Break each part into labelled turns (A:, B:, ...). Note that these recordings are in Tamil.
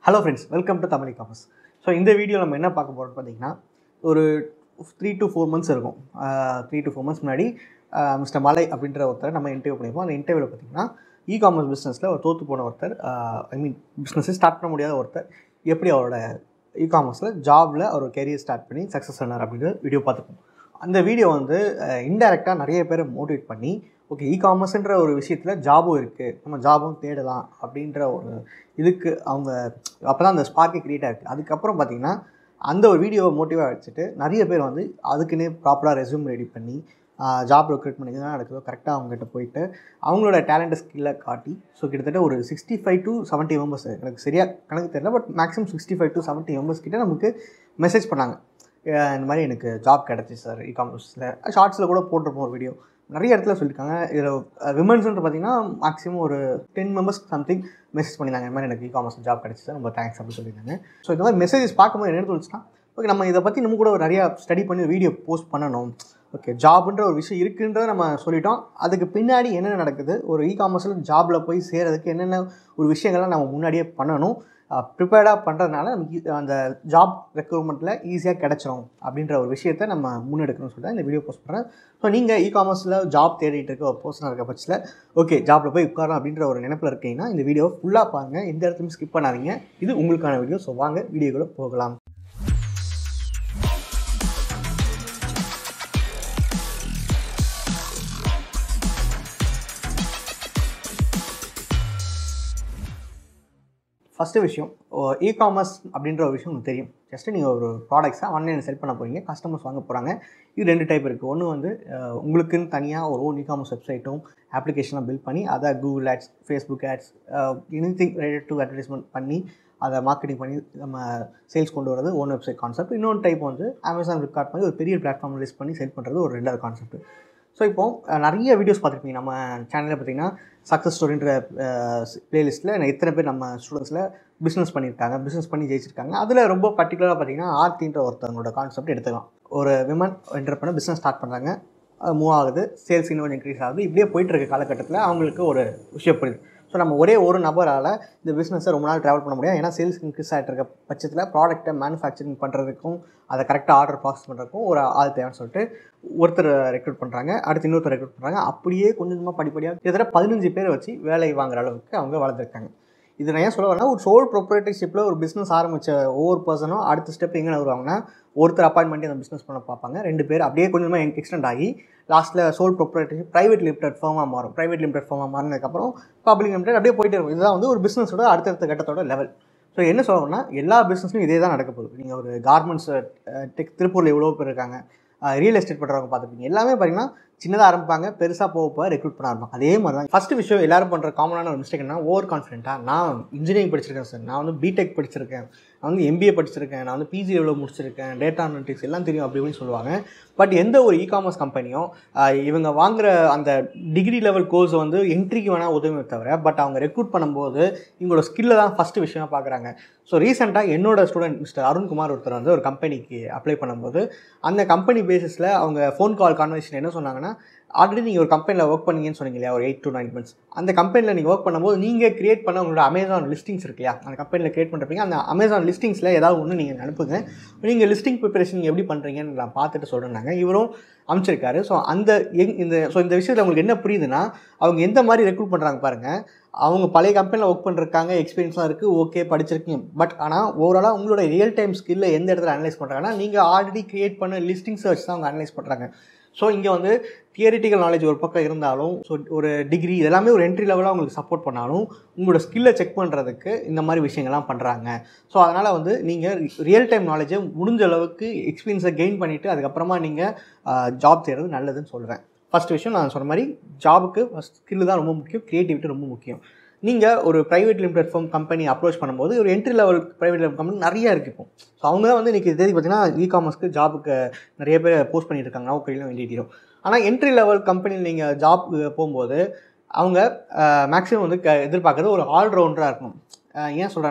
A: hello friends welcome to Tamil commerce so இந்த வீடியோ நம்ம என்ன பார்க்க போகிறோம்னு பார்த்தீங்கன்னா ஒரு த்ரீ டு ஃபோர் மந்த்ஸ் இருக்கும் த்ரீ டு ஃபோர் மந்த்ஸ் முன்னாடி மிஸ்டர் மலை அப்படின்ற ஒருத்தர் நம்ம இன்டர்வியூ பண்ணியிருப்போம் அந்த இன்டர்வியூவில் பார்த்தீங்கன்னா இ காமர்ஸ் பிஸ்னஸில் ஒரு தோற்று போன ஒருத்தர் ஐ மீன் பிஸ்னஸை ஸ்டார்ட் பண்ண முடியாத ஒருத்தர் எப்படி அவரோட இ காமர்ஸில் ஜாபில் அவர் கெரியர் ஸ்டார்ட் பண்ணி சக்ஸஸ் ஆனார் அப்படின்ற வீடியோ பார்த்துப்போம் அந்த வீடியோ வந்து இன்டெரக்டாக நிறைய பேரை மோட்டிவேட் பண்ணி ஓகே இ காமர்ஸ்ன்ற ஒரு விஷயத்தில் ஜாபும் இருக்குது நம்ம ஜாபும் தேடலாம் அப்படின்ற ஒரு இதுக்கு அவங்க அப்போ தான் அந்த ஸ்பார்க்கே க்ரியேட் ஆகிருக்கு அதுக்கப்புறம் பார்த்தீங்கன்னா அந்த ஒரு வீடியோவை மோட்டிவாக வச்சுட்டு நிறைய பேர் வந்து அதுக்குன்னே ப்ராப்பராக ரெஸ்யூம் ரெடி பண்ணி ஜாப் ரெக்ரூட்மெண்ட் எதுனா நடக்குதோ கரெக்டாக அவங்ககிட்ட போயிட்டு அவங்களோட டேலண்ட் ஸ்கில்லை காட்டி ஸோ கிட்டத்தட்ட ஒரு sixty five to seventy members எனக்கு சரியாக கணக்கு தெரியல but maximum sixty five to seventy members கிட்ட நமக்கு மெசேஜ் பண்ணாங்க அஹ் இந்த மாதிரி எனக்கு ஜாப் கிடச்சி சார் இ காமர்ஸில் ஷார்ட்ஸில் கூட போட்டிருப்போம் ஒரு வீடியோ நிறைய இடத்துல சொல்லியிருக்காங்க இதில் விமன்ஸ்ன்ற பார்த்தீங்கன்னா மேக்ஸிமம் ஒரு டென் மெம்பர்ஸ் சம்திங் மெசேஜ் பண்ணியிருந்தாங்க இந்த மாதிரி எனக்கு இ காமர்ஸ் ஜாப் கிடச்சி சார் ரொம்ப தேங்க்ஸ் அப்படின்னு சொல்லியிருந்தாங்க ஸோ இந்த மாதிரி மெசேஜஸ் பார்க்கும்போது என்ன தோணுச்சுன்னா ஓகே நம்ம இதை பற்றி நம்ம கூட நிறையா ஸ்டடி பண்ணி வீடியோ போஸ்ட் பண்ணணும் ஓகே ஜாப்ன்ற ஒரு விஷயம் இருக்குன்றதை நம்ம சொல்லிட்டோம் அதுக்கு பின்னாடி என்னென்ன நடக்குது ஒரு இ காமர்ஸில் ஜாபில் போய் சேர்றதுக்கு என்னென்ன ஒரு விஷயங்கள்லாம் நம்ம முன்னாடியே பண்ணணும் ப்ரிப்பேர்டாக பண்ணுறதுனால நமக்கு ஈ- அந்த ஜாப் ரெக்ரூட்மெண்ட்டில் ஈஸியாக கிடைச்சிரும் அப்படின்ற ஒரு விஷயத்தை நம்ம முன்னெடுக்கணும்னு சொல்லிட்டு இந்த வீடியோ போஸ்ட் பண்ணுறேன் ஸோ நீங்கள் இ காமர்ஸில் ஜாப் தேடிட்டு இருக்க ஒரு பர்சனாக இருக்க பட்சத்தில் ஓகே ஜாப்பில் போய் உட்காரலாம் அப்படின்ற ஒரு நினைப்பில் இருக்கீங்கன்னா இந்த வீடியோ ஃபுல்லாக பாருங்கள் எந்த இடத்துலையும் ஸ்கிப் பண்ணாதீங்க இது உங்களுக்கான வீடியோ ஸோ வாங்க வீடியோக்குள்ளே போகலாம் ஃபஸ்ட்டு விஷயம் இ காமர்ஸ் அப்படின்ற ஒரு விஷயம் உங்களுக்கு தெரியும் ஜஸ்ட்டு நீங்கள் ஒரு ப்ராடக்ட்ஸை ஆன்லைனில் செல் பண்ண போகிறீங்க கஸ்டமர்ஸ் வாங்க போகிறாங்க இது ரெண்டு டைப் இருக்குது ஒன்று வந்து அஹ், உங்களுக்குன்னு தனியாக ஒரு ஓன் இ காமர்ஸ் வெப்சைட்டும் அப்ளிகேஷனாக பில்ட் பண்ணி அதை Google ads Facebook ads anything related to advertisement பண்ணி அதை மார்க்கெட்டிங் பண்ணி நம்ம சேல்ஸ் கொண்டு வரது ஓன் வெப்சைட் கான்செப்ட் இன்னொரு டைப் வந்து அமேசான் ஃப்ளிப்கார்ட் மாதிரி ஒரு பெரிய பிளாட்ஃபார்ம் லிஸ்ட் பண்ணி செல் பண்ணுறது ஒரு ரெண்டாவது கான்செப்ட் ஸோ இப்போ அஹ், நிறைய வீடியோஸ் பார்த்துருப்பீங்க நம்ம சேனலில் பார்த்தீங்கன்னா சக்ஸஸ் ஸ்டோரின்ற பிளேலிஸ்ட்டில் எத்தனை பேர் நம்ம ஸ்டூடெண்ட்ஸில் பிஸ்னஸ் பண்ணியிருக்காங்க பிஸ்னஸ் பண்ணி ஜெயிச்சிருக்காங்க அதில் ரொம்ப பர்டிகுலராக பார்த்தீங்கன்னா ஆர்த்தின்ற ஒருத்தவங்களோட கான்செப்ட் எடுத்துக்கலாம் ஒரு விமன் என்டர் பண்ண பிஸ்னஸ் ஸ்டார்ட் பண்ணுறாங்க மூவ் ஆகுது சேல்ஸ் இன்னும் இன்க்ரீஸ் ஆகுது இப்படியே போயிட்டு இருக்க காலகட்டத்தில் அவங்களுக்கு ஒரு விஷயம் புரியுது ஸோ நம்ம ஒரே ஒரு நபரால் இந்த பிஸ்னஸை ரொம்ப நாள் ட்ராவல் பண்ண முடியாது ஏன்னா சேல்ஸ் இன்க்ரீஸ் ஆகிட்டு இருக்க பட்சத்தில் ப்ராடக்ட்டை மேனுஃபேக்சரிங் பண்ணுறதுக்கும் அதை கரெக்டாக ஆர்டர் ப்ராசஸ் பண்ணுறதுக்கும் ஒரு ஆள் தேவைன்னு சொல்லிட்டு ஒருத்தர் ரெக்ரூட் பண்ணுறாங்க அடுத்து இன்னொருத்தர் ரெக்ரூட் பண்ணுறாங்க அப்படியே கொஞ்சம் கொஞ்சமாக படிப்படியாக கிட்டத்தட்ட பதினஞ்சு பேரை வச்சு வேலை வாங்குற அளவுக்கு அவங்க வளர்ந்துருக்காங்க இது நான் ஏன் சொல்ல வரேன்னா ஒரு சோல் ப்ரொப்ரேட்டர்ஷிப்பில் ஒரு பிஸ்னஸ் ஆரம்பித்த ஒவ்வொரு பர்சனும் அடுத்த ஸ்டெப் எங்கே வருவாங்கன்னா ஒருத்தர் அப்பாயின்மெண்ட் அந்த பிஸ்னஸ் பண்ண பார்ப்பாங்க ரெண்டு பேர் அப்படியே கொஞ்சமாக எக்ஸ்டெண்ட் ஆகி லாஸ்ட்டில் சோல் ப்ரொப்ரேட்டர்ஷிப் ப்ரைவேட் லிமிடெட் ஃபார்மாக மாறும் ப்ரைவேட் லிமிடெட் ஃபார்மாக மாறினதுக்கப்புறம் பப்ளிக் லிமிடெட் அப்படியே போயிட்டே இருக்கும் இதுதான் வந்து ஒரு பிஸ்னஸோட அடுத்தடுத்த கட்டத்தோட லெவல் ஸோ என்ன சொல்லணும்னா எல்லா பிஸ்னஸ்லையும் இதே தான் நடக்க போகுது நீங்கள் ஒரு கார்மெண்ட்ஸ் டெக் திருப்பூரில் எவ்வளோ பேர் இருக்காங்க ரியல் எஸ்டேட் பண்ணுறவங்க பார்த்துப்பீங்க எல்லாமே பார்த்தீங்கன்னா சின்னதாக ஆரம்பிப்பாங்க பெருசாக போக போக ரெக்ரூட் பண்ண ஆரம்பிப்பாங்க அதே மாதிரி தான் ஃபஸ்ட்டு விஷயம் எல்லாரும் பண்ணுற காமனான ஒரு மிஸ்டேக் என்ன ஓவர் கான்ஃபிடென்ட்டாக நான் இன்ஜினியரிங் படிச்சிருக்கேன் சார் நான் வந்து பிடெக் படிச்சிருக்கேன் நான் வந்து எம்பிஏ படிச்சிருக்கேன் நான் வந்து பிஜி எவ்வளோ முடிச்சிருக்கேன் டேட்டா அனலிட்டிக்ஸ் எல்லாம் தெரியும் அப்படி இப்படின்னு சொல்லுவாங்க பட் எந்த ஒரு இ காமர்ஸ் கம்பெனியும் இவங்க வாங்குற அந்த டிகிரி லெவல் கோர்ஸ் வந்து என்ட்ரிக்கு வேணால் உதவுமே தவிர பட் அவங்க ரெக்ரூட் பண்ணும்போது இவங்களோட ஸ்கில்லை தான் ஃபஸ்ட்டு விஷயமா பார்க்குறாங்க ஸோ ரீசெண்டாக என்னோட ஸ்டூடெண்ட் மிஸ்டர் அருண்குமார் ஒருத்தர் வந்து ஒரு கம்பெனிக்கு அப்ளை பண்ணும்போது அந்த கம்பெனி பேசிஸில் அவங்க ஃபோன் கால் கான்வர்சேஷன் என்ன சொன்னாங்கன்னா ஆல்ரெடி நீங்கள் ஒரு கம்பெனியில் ஒர்க் பண்ணீங்கன்னு சொன்னீங்க இல்லையா ஒரு எயிட் டு நைன் மந்த்ஸ் அந்த கம்பெனியில் நீங்கள் ஒர்க் பண்ணும்போது நீங்கள் கிரியேட் பண்ண உங்களோட அமேசான் லிஸ்டிங்ஸ் இருக்கு இல்லையா அந்த கம்பெனியில் கிரியேட் பண்ணுறப்பீங்க அந்த அமேசான் லிஸ்டிங்ஸில் ஏதாவது ஒன்று நீங்கள் அனுப்புங்க நீங்கள் லிஸ்டிங் ப்ரிப்பரேஷன் எப்படி பண்ணுறீங்கன்னு நான் பார்த்துட்டு சொல்கிறேன்னாங்க இவரும் அமைச்சிருக்காரு ஸோ அந்த எங் இந்த ஸோ இந்த விஷயத்தில் உங்களுக்கு என்ன புரியுதுன்னா அவங்க எந்த மாதிரி ரெக்ரூட் பண்ணுறாங்க பாருங்கள் அவங்க பழைய கம்பெனியில் ஒர்க் பண்ணிருக்காங்க எக்ஸ்பீரியன்ஸ்லாம் இருக்குது ஓகே படிச்சிருக்கீங்க பட் ஆனால் ஓவராலாக உங்களோட ரியல் டைம் ஸ்கில்லை எந்த இடத்துல அனலைஸ் பண்ணுறாங்கன்னா நீங்கள் ஆல்ரெடி கிரியேட் பண்ண லிஸ்டிங்ஸை வச்சு தான் அவங்க அனலைஸ் பண்ணுறாங்க ஸோ இங்கே வந்து தியரிட்டிக்கல் நாலேஜ் ஒரு பக்கம் இருந்தாலும் ஸோ ஒரு டிகிரி இதெல்லாமே ஒரு என்ட்ரி லெவலாக உங்களுக்கு சப்போர்ட் பண்ணாலும் உங்களோட ஸ்கில்லை செக் பண்ணுறதுக்கு இந்த மாதிரி விஷயங்கள்லாம் பண்ணுறாங்க ஸோ அதனால் வந்து நீங்கள் ரியல் டைம் நாலேஜை முடிஞ்ச அளவுக்கு எக்ஸ்பீரியன்ஸை கெயின் பண்ணிவிட்டு அதுக்கப்புறமா நீங்கள் ஜாப் தேடுறது நல்லதுன்னு சொல்கிறேன் ஃபஸ்ட் விஷயம் நான் சொன்ன மாதிரி ஜாபுக்கு ஃபஸ்ட் ஸ்கில்லு தான் ரொம்ப முக்கியம் க்ரியேட்டிவிட்டி ரொம்ப முக்கியம் நீங்கள் ஒரு private limited firm company approach பண்ணும்போது ஒரு entry level private level company நிறைய இருக்குது இப்போ ஸோ அவங்க தான் வந்து இன்றைக்கி தேதி பார்த்தீங்கன்னா இ காமர்ஸ்க்கு ஜாபுக்கு நிறைய பேர் போஸ்ட் பண்ணிட்டு இருக்காங்க நான் கையிலும் வேண்டியிடும் ஆனால் என்ட்ரி லெவல் கம்பெனியில் நீங்கள் ஜாப் போகும்போது அவங்க மேக்ஸிமம் வந்து க எதிர்பார்க்குறது ஒரு ஆல்ரவுண்டராக இருக்கணும் அஹ் ஏன் சொல்கிறேன்னா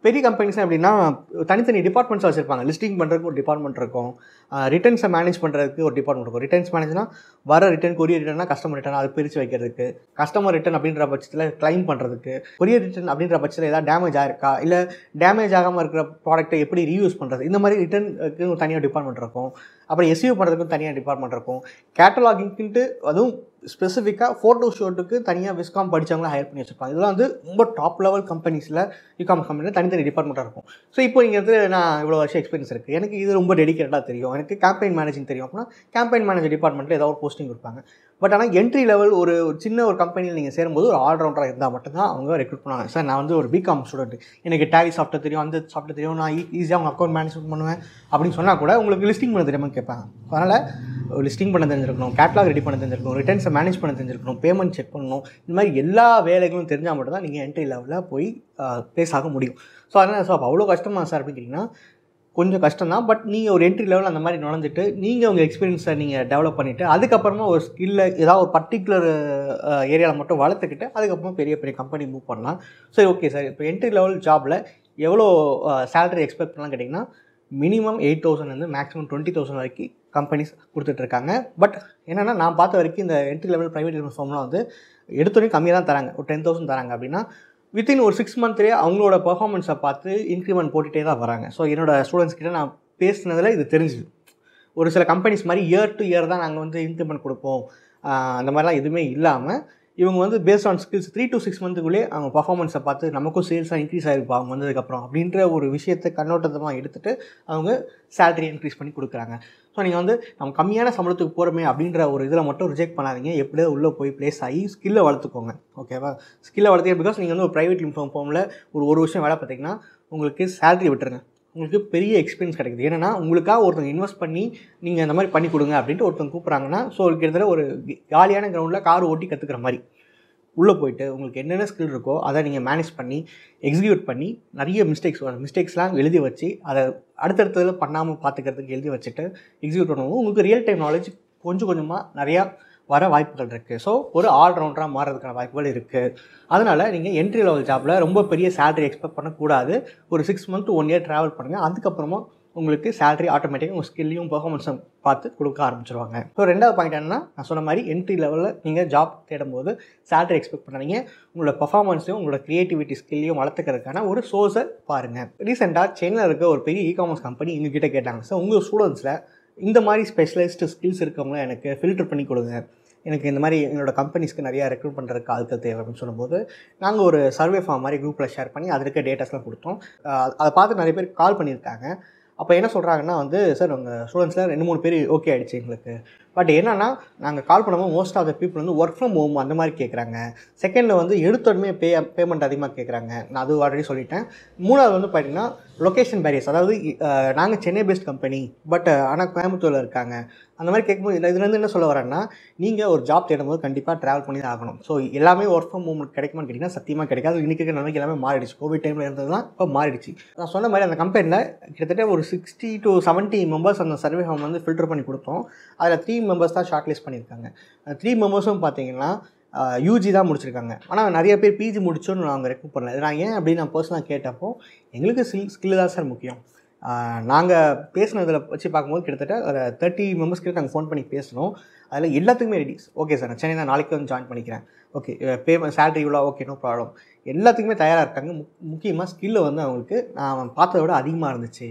A: பெரிய கம்பெனிஸ் எப்படின்னா தனித்தனி டிபார்ட்மெண்ட்ஸ் வச்சுருப்பாங்க லிஸ்டிங் பண்ணுறதுக்கு ஒரு டிபார்ட்மெண்ட் இருக்கும் ரிட்டர்ன்ஸை மேனேஜ் பண்ணுறதுக்கு ஒரு டிபார்ட்மெண்ட் இருக்கும் ரிட்டர்ன்ஸ் மேனேஜ்னா வர ரிட்டர்ன் கொரியர் ரிட்டர்னா கஸ்டமர் ரிட்டர்ன் அதை பிரித்து வைக்கிறதுக்கு கஸ்டமர் ரிட்டர்ன் அப்படின்ற பட்சத்தில் கிளைம் பண்ணுறதுக்கு கொரியர் ரிட்டர்ன் அப்படின்ற பட்சத்தில் ஏதாவது டேமேஜ் ஆயிருக்கா இல்லை டேமேஜ் ஆகாமல் இருக்கிற ப்ராடக்ட்டை எப்படி ரீயூஸ் பண்ணுறது இந்த மாதிரி ரிட்டர்னுக்கு தனியாக டிபார்ட்மெண்ட் இருக்கும் அப்புறம் எஸ்யூ பண்ணுறதுக்கும் தனியாக டிபார்ட்மெண்ட் இருக்கும் கேட்டலாகிங்க்குன்ட்டு அதுவும் ஸ்பெசிஃபிக்காக ஃபோட்டோ ஷூட்டுக்கு தனியாக விஸ்காம் படித்தவங்கள ஹையர் பண்ணி வச்சுருப்பாங்க இதெல்லாம் வந்து ரொம்ப டாப் லெவல் கம்பெனிஸில் இகாமர்ஸ் கம்பெனியில் தனித்தனி டிபார்ட்மெண்ட்டாக இருக்கும் ஸோ இப்போ இங்கே வந்து நான் இவ்வளோ வருஷம் எக்ஸ்பீரியன்ஸ் இருக்குது எனக்கு இது ரொம்ப டெடிக்கேட்டாக தெரியும் எனக்கு கேம்பெயின் மேனேஜிங் தெரியும் அப்படின்னா கேம்பெயின் மேனேஜர் டிபார்ட்மெண்ட்டில் ஏதாவது ஒரு போஸ்டிங் கொடுப்பாங்க பட் ஆனால் என்ட்ரி லெவல் ஒரு ஒரு சின்ன ஒரு கம்பெனியில் நீங்கள் சேரும்போது ஒரு ஆல்ரவுண்டராக இருந்தால் மட்டும்தான் அவங்க ரெக்ரூட் பண்ணுவாங்க சார் நான் வந்து ஒரு பிகாம் ஸ்டூடெண்ட் எனக்கு டேலி சாஃப்ட்வேர் தெரியும் அந்த சாஃப்ட்வேர் தெரியும் நான் ஈஸியாக அவங்க அக்கௌண்ட் மேனேஜ்மெண்ட் பண்ணுவேன் அப்படின்னு சொன்னால் கூட உங்களுக்கு லிஸ்டிங் பண்ண தெரியாமல் கேட்பாங்க அதனால் லிஸ்டிங் பண்ண தெரிஞ்சிருக்கணும் கேட்லாக் ரெடி பண்ண தெரிஞ்சிருக்கணும் ரிட்டர்ன்ஸை மேனேஜ் பண்ண தெரிஞ்சிருக்கணும் பேமெண்ட் செக் பண்ணணும் இந்த மாதிரி எல்லா வேலைகளும் தெரிஞ்சால் மட்டும் தான் நீங்கள் என்ட்ரி லெவலில் போய் ப்ளேஸ் ஆக முடியும் ஸோ அதனால் ஸோ அப்போ அவ்வளோ கஷ்டமா சார் அப்படின்னு கேட்டிங்கன்னா கொஞ்சம் கஷ்டம் தான் பட் நீங்கள் ஒரு என்ட்ரி லெவல் அந்த மாதிரி நுழைஞ்சிட்டு நீங்கள் உங்கள் எக்ஸ்பீரியன்ஸை நீங்கள் டெவலப் பண்ணிவிட்டு அதுக்கப்புறமா ஒரு ஸ்கில்லை ஏதாவது ஒரு பர்டிகுலர் ஏரியாவில் மட்டும் வளர்த்துக்கிட்டு அதுக்கப்புறமா பெரிய பெரிய கம்பெனி மூவ் பண்ணலாம் சரி ஓகே சார் இப்போ என்ட்ரி லெவல் ஜாபில் எவ்வளோ சேலரி எக்ஸ்பெக்ட் பண்ணலாம் கேட்டிங்கன்னா மினிமம் எயிட் தௌசண்ட்லேருந்து மேக்ஸிமம் டுவெண்ட்டி தௌசண்ட் வரைக்கும் கம்பெனிஸ் கொடுத்துட்ருக்காங்க பட் என்னென்னா நான் பார்த்த வரைக்கும் இந்த என்ட்ரி லெவல் ப்ரைவேட் லிமிட் ஃபார்ம்லாம் வந்து எடுத்தோடனே கம்மியாக தான் தராங்க ஒரு டென் தௌசண்ட் தராங்க அப்படின்னா வித்தின் ஒரு சிக்ஸ் மந்த்லேயே அவங்களோட பர்ஃபார்மன்ஸை பார்த்து இன்க்ரிமெண்ட் போட்டுகிட்டே தான் வராங்க ஸோ என்னோட ஸ்டூடெண்ட்ஸ் கிட்ட நான் பேசினதில் இது தெரிஞ்சுது ஒரு சில கம்பெனிஸ் மாதிரி இயர் டு இயர் தான் நாங்கள் வந்து இன்க்ரிமெண்ட் கொடுப்போம் ஆஹ் அந்த மாதிரிலாம் எதுவுமே இல்லாமல் இவங்க வந்து based on skills three to six மந்த்துக்குள்ளேயே அவங்க பர்ஃபார்மன்ஸை பார்த்து நமக்கும் சேல்ஸாக இன்க்ரீஸ் ஆகிருப்பா அவங்க வந்ததுக்கப்புறம் அப்படின்ற ஒரு விஷயத்தை கண்ணோட்டத்தமாக எடுத்துகிட்டு அவங்க சேலரி இன்க்ரீஸ் பண்ணி கொடுக்குறாங்க ஸோ நீங்கள் வந்து நம்ம கம்மியான சம்பளத்துக்கு போகிறோமே அப்படின்ற ஒரு இதில் மட்டும் ரிஜெக்ட் பண்ணாதீங்க எப்படியாவது உள்ளே போய் ப்ளேஸ் ஆகி ஸ்கில்லை வளர்த்துக்கோங்க ஓகேவா ஸ்கில்லை வளர்த்துக்க பிகாஸ் நீங்கள் வந்து ஒரு ப்ரைவேட் இன்ஃபார்ம் ஃபார்மில் ஒரு ஒரு வருஷம் வேலை பார்த்தீங்கன்னா உங்களுக்கு சேலரி விட்டுருங்க உங்களுக்கு பெரிய எக்ஸ்பீரியன்ஸ் கிடைக்குது ஏன்னா உங்களுக்காக ஒருத்தவங்க இன்வெஸ்ட் பண்ணி நீங்கள் இந்த மாதிரி பண்ணி கொடுங்க அப்படின்ட்டு ஒருத்தவங்க கூப்பிட்றாங்கன்னா ஸோ கிட்டத்தட்ட ஒரு காலியான கிரவுண்டில் கார் ஓட்டி கற்றுக்கிற மாதிரி உள்ளே போயிட்டு உங்களுக்கு என்னென்ன ஸ்கில் இருக்கோ அதை நீங்கள் மேனேஜ் பண்ணி எக்ஸிக்யூட் பண்ணி நிறைய மிஸ்டேக்ஸ் வரும் மிஸ்டேக்ஸ்லாம் எழுதி வச்சு அதை அடுத்தடுத்ததில் பண்ணாமல் பார்த்துக்கிறதுக்கு எழுதி வச்சுட்டு எக்ஸிக்யூட் பண்ணுவோம் உங்களுக்கு ரியல் டைம் நாலேஜ் கொஞ்சம் கொஞ்சமாக நிறையா வர வாய்ப்புகள் இருக்குது ஸோ ஒரு ஆல்ரவுண்டராக மாறதுக்கான வாய்ப்புகள் இருக்குது அதனால் நீங்கள் என்ட்ரி லெவல் ஜாப்பில் ரொம்ப பெரிய சேலரி எக்ஸ்பெக்ட் பண்ணக்கூடாது ஒரு six month one year travel பண்ணுங்கள் அதுக்கப்புறமா உங்களுக்கு சேலரி ஆட்டோமேட்டிக்காக உங்கள் ஸ்கில்லையும் பெர்ஃபார்மன்ஸும் பார்த்து கொடுக்க ஆரம்பிச்சிருவாங்க ஸோ ரெண்டாவது பாயிண்ட் என்னன்னா நான் சொன்ன மாதிரி என்ட்ரி லெவலில் நீங்கள் ஜாப் தேடும்போது சேலரி எக்ஸ்பெக்ட் பண்ணாதீங்க உங்களோட பர்ஃபார்மன்ஸையும் உங்களோட க்ரியேட்டிவிட்டி ஸ்கில்லையும் வளர்த்துக்கிறதுக்கான ஒரு சோர்ஸை பாருங்கள் ரீசெண்டாக சென்னையில் இருக்க ஒரு பெரிய இ காமர்ஸ் கம்பெனி எங்ககிட்ட கேட்டாங்க ஸோ உங்கள் ஸ்டூடெண்ட்ஸில் இந்த மாதிரி ஸ்பெஷலிஸ்ட் ஸ்கில்ஸ் இருக்கவங்கள எனக்கு ஃபில்டர் பண்ணி கொடுங்க எனக்கு இந்த மாதிரி எங்களோட கம்பெனிஸ்க்கு நிறையா ரெக்ரூட் பண்ணுறதுக்கு ஆட்கள் தேவை அப்படின்னு சொல்லும்போது நாங்கள் ஒரு சர்வே ஃபார்ம் மாதிரி குரூப்பில் ஷேர் பண்ணி அதில் இருக்க டேட்டாஸ்லாம் கொடுத்தோம் அஹ் அதை பார்த்து நிறைய பேர் கால் பண்ணியிருக்காங்க அப்போ என்ன சொல்கிறாங்கன்னா வந்து சார் உங்கள் ஸ்டூடெண்ட்ஸில் ரெண்டு மூணு பேர் ஓகே ஆகிடுச்சு எங்களுக்கு பட் என்னன்னா நாங்கள் கால் பண்ணும்போது மோஸ்ட் ஆஃப் த பீப்புள் வந்து ஒர்க் ஃப்ரம் ஹோம் அந்த மாதிரி கேட்குறாங்க செகண்டில் வந்து எடுத்தோடனே பே பேமெண்ட் அதிகமாக கேட்குறாங்க நான் அது ஆல்ரெடி சொல்லிட்டேன் மூணாவது வந்து பார்த்தீங்கன்னா லொக்கேஷன் பேரியர்ஸ் அதாவது நாங்கள் சென்னை பேஸ்ட் கம்பெனி பட் ஆனால் கோயம்புத்தூரில் இருக்காங்க அந்த மாதிரி கேட்கும்போது இதில் இதுலேருந்து என்ன சொல்ல வரேன்னா நீங்கள் ஒரு ஜாப் தேடும்போது கண்டிப்பாக ட்ராவல் பண்ணி தான் ஆகணும் ஸோ எல்லாமே ஒர்க் ஃப்ரம் ஹோம் கிடைக்குமான்னு கேட்டிங்கன்னா சத்தியமாக கிடைக்காது இன்றைக்கி இருக்கிற நிலைமைக்கு எல்லாமே மாறிடுச்சு கோவிட் டைமில் இருந்ததுலாம் இப்போ மாறிடுச்சு நான் சொன்ன மாதிரி அந்த கம்பெனியில் கிட்டத்தட்ட ஒரு சிக்ஸ்டி டு செவன்ட்டி மெம்பர்ஸ் அந்த சர்வே ஃபார்ம் வந்து ஃபில்டர் பண்ணி கொடுத்தோம் அதில் த்ரீ மெம்பர்ஸ் தான் ஷார்ட் லிஸ்ட் பண்ணியிருக்காங்க அந்த த்ரீ மெம்பர்ஸும் பார்த்தீங்கன்னா யூஜி தான் முடிச்சிருக்காங்க ஆனால் நிறைய பேர் பிஜி முடிச்சோன்னு நாங்கள் ரெக்ரூட் பண்ணல இது நான் ஏன் அப்படின்னு நான் பர்சனலாக கேட்டப்போ எங்களுக்கு ஸ்கில் ஸ்கில் தான் சார் முக்கியம் நாங்கள் பேசினதில் வச்சு பார்க்கும்போது கிட்டத்தட்ட ஒரு தேர்ட்டி மெம்பர்ஸ் கிட்ட நாங்கள் ஃபோன் பண்ணி பேசணும் அதில் எல்லாத்துக்குமே ரெடி ஓகே சார் நான் சென்னை தான் நாளைக்கு வந்து ஜாயின் பண்ணிக்கிறேன் ஓகே பேமெண்ட் சேலரி இவ்வளோ ஓகே நோ ப்ராப்ளம் எல்லாத்துக்குமே தயாராக இருக்காங்க முக்கியமாக ஸ்கில்லு வந்து அவங்களுக்கு நான் பார்த்ததை விட அதிகமாக இருந்துச்சு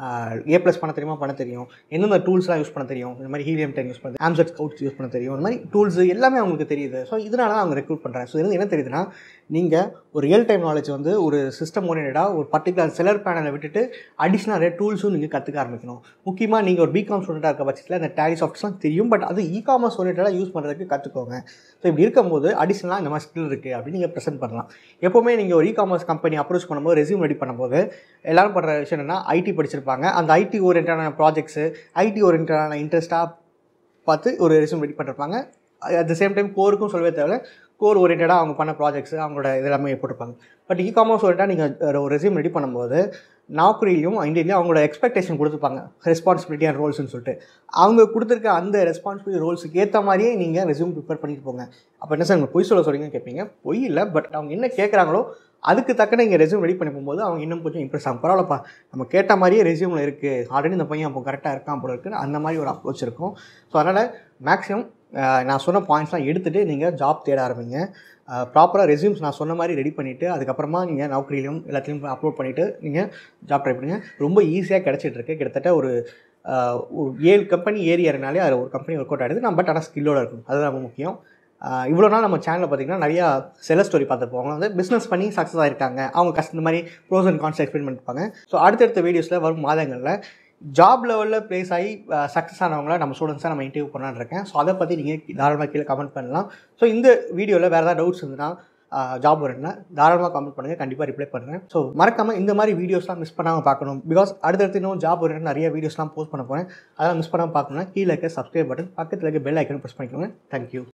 A: ஏ ப்ளஸ் பண்ண தெரியுமா பண்ண தெரியும் எந்தெந்த டூல்ஸ்லாம் யூஸ் பண்ண தெரியும் இந்த மாதிரி ஹீலியம் டென் யூஸ் பண்ண ஆம்செட் ஸ்கவுட்ஸ் யூஸ் பண்ண தெரியும் இந்த மாதிரி டூல்ஸ் எல்லாமே அவங்களுக்கு தெரியுது ஸோ இதனால தான் அவங்க ரெக்ரூட் பண்ணுறாங்க ஸோ இது என்ன தெரியுதுன்னா நீங்கள் ஒரு ரியல் டைம் நாலேஜ் வந்து ஒரு சிஸ்டம் ஓரியன்டாக ஒரு பர்டிகுலர் செலர் பேனலை விட்டுட்டு அடிஷ்னல் நிறைய டூல்ஸும் நீங்கள் கற்றுக்க ஆரம்பிக்கணும் முக்கியமாக நீங்கள் ஒரு பிகாம் ஸ்டூடெண்ட்டாக இருக்க பட்சத்தில் இந்த டேலி சாஃப்ட்ஸ்லாம் தெரியும் பட் அது இ காமர்ஸ் ஓரியன்டாக யூஸ் பண்ணுறதுக்கு கற்றுக்கோங்க ஸோ இப்படி இருக்கும்போது அடிஷ்னலாக இந்த மாதிரி ஸ்கில் இருக்குது அப்படின்னு நீங்கள் ப்ரெசென்ட் பண்ணலாம் எப்போவுமே நீங்கள் ஒரு இ காமர்ஸ் கம்பெனி அப்ரோச் பண்ணும்போது ரெசியூம் ரெடி பண்ணும்போது எல்லாரும் பண்ணுற விஷயம் என்னன்னா ஐடி படிச்சிருப்பாங்க அந்த ஐடி ஓரியன்டான ப்ராஜெக்ட்ஸு ஐடி ஓரியன்டான இன்ட்ரெஸ்ட்டாக பார்த்து ஒரு ரெசியூம் ரெடி பண்ணிருப்பாங்க அட் த சேம் டைம் கோருக்கும் சொல்லவே தேவை கோர் ஓரியன்டாக அவங்க பண்ண ப்ராஜெக்ட்ஸ் அவங்களோட இது எல்லாமே போட்டிருப்பாங்க பட் இ காமர்ஸ் ஓரியன்டாக நீங்கள் ஒரு ரெசியூம் ரெடி பண்ணும்போது நாக்குரிலையும் இந்தியிலையும் அவங்களோட எக்ஸ்பெக்டேஷன் கொடுத்துருப்பாங்க ரெஸ்பான்சிபிலிட்டி அண்ட் ரோல்ஸ்னு சொல்லிட்டு அவங்க கொடுத்துருக்க அந்த ரெஸ்பான்சிபிலிட்டி ரோல்ஸுக்கு ஏற்ற மாதிரியே நீங்கள் ரெசியூம் ப்ரிப்பேர் பண்ணிட்டு போங்க அப்போ என்ன சார் நீங்கள் பொய் சொல்ல சொல்றீங்கன்னு கேட்பீங்க பொய் இல்லை பட் அவங்க என்ன கேட்குறாங்களோ அதுக்கு தக்க நீங்கள் ரெஸ்யூம் ரெடி பண்ணி போகும்போது அவங்க இன்னும் கொஞ்சம் இம்ப்ரெஸ் ஆகும் பரவாயில்லப்பா நம்ம கேட்ட மாதிரியே ரெஸ்யூமில் இருக்குது ஆல்ரெடி இந்த பையன் அப்போ கரெக்டாக இருக்கான் போல இருக்குன்னு அந்த மாதிரி ஒரு அப்ரோச் இருக்கும் ஸோ அதனால் மேக்ஸிமம் நான் சொன்ன பாயிண்ட்ஸ்லாம் எடுத்துகிட்டு நீங்கள் ஜாப் தேட ஆரம்பிங்க ப்ராப்பராக ரெஸ்யூம்ஸ் நான் சொன்ன மாதிரி ரெடி பண்ணிவிட்டு அதுக்கப்புறமா நீங்கள் நௌக்கரியிலும் எல்லாத்துலேயும் அப்லோட் பண்ணிவிட்டு நீங்கள் ஜாப் ட்ரை பண்ணுங்கள் ரொம்ப ஈஸியாக கிடச்சிட்டு இருக்கு கிட்டத்தட்ட ஒரு ஆஹ், ஒரு ஏழு கம்பெனி ஏறி இறங்கினாலே அதில் ஒரு கம்பெனி ஒர்க் அவுட் ஆகிடுது நம்ம பட் ஆனால் ஸ்கில்லோட இருக்கும் அதுதான் ரொம்ப முக்கியம் ஆஹ், இவ்வளோ நாள் நம்ம சேனலில் பார்த்தீங்கன்னா நிறையா செல ஸ்டோரி பார்த்துருப்போம் அவங்க வந்து பிஸ்னஸ் பண்ணி சக்ஸஸ் ஆகிருக்காங்க அவங்க கஷ்ட இந்த மாதிரி ப்ரோஸ் அண்ட் கான்ஸ் எக்ஸ்பிளைன் பண்ணிருப்பாங்க ஸோ அடுத்தடுத்த வீடியோஸில் வரும் மாதங்களில் ஜாப் லெவலில் ப்ளேஸ் ஆகி சக்ஸஸ் ஆனவங்கள நம்ம ஸ்டூடெண்ட்ஸாக நம்ம இன்டர்வியூ பண்ணலான்னு இருக்கேன் ஸோ அதை பற்றி நீங்கள் தாராளமாக கீழே கமெண்ட் பண்ணலாம் ஸோ இந்த வீடியோவில் வேறு ஏதாவது டவுட்ஸ் இருந்ததுன்னா ஜாப் வருதுன்னா தாராளமாக கமெண்ட் பண்ணுங்கள் கண்டிப்பாக ரிப்ளை பண்ணுறேன் ஸோ மறக்காமல் இந்த மாதிரி வீடியோஸ்லாம் மிஸ் பண்ணாமல் பார்க்கணும் பிகாஸ் அடுத்தடுத்து இன்னும் ஜாப் வருதுன்னு நிறைய வீடியோஸ்லாம் போஸ்ட் பண்ண போகிறேன் அதெல்லாம் மிஸ் பண்ணாமல் பார்க்கணும்னா கீழே இருக்க சப்ஸ்கிரைப் பட்டன் பக்கத்தில் இருக்க பெல் ஐக்கன் ப்ரெஸ் பண்ணிக்கோங்க தேங்க்யூ